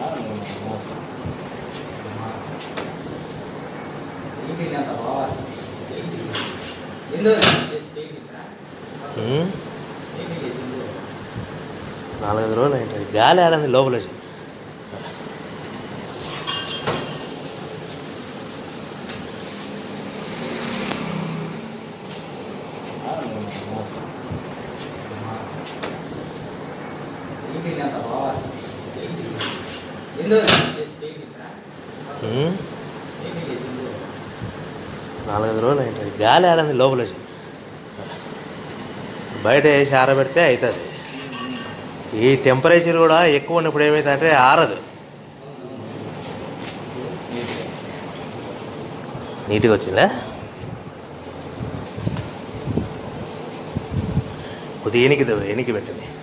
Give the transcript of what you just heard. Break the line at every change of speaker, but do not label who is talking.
ఉమ్. నాలుగైదు రోజులు ఏంటి గాలి ఆడింది లోపల ఉమ్. నాలుగైదు రోజులు ఏంటి గాలి ఆడింది లోపల బయట వేసి ఆరబెడితే అవుతుంది ఈ టెంపరేచర్ కూడా ఎక్కువ ఉన్నప్పుడు ఏమవుతుందంటే ఆరదు నీట్గా వచ్చిందా కొద్దిగా ఎనికి ఎనికి పెట్టండి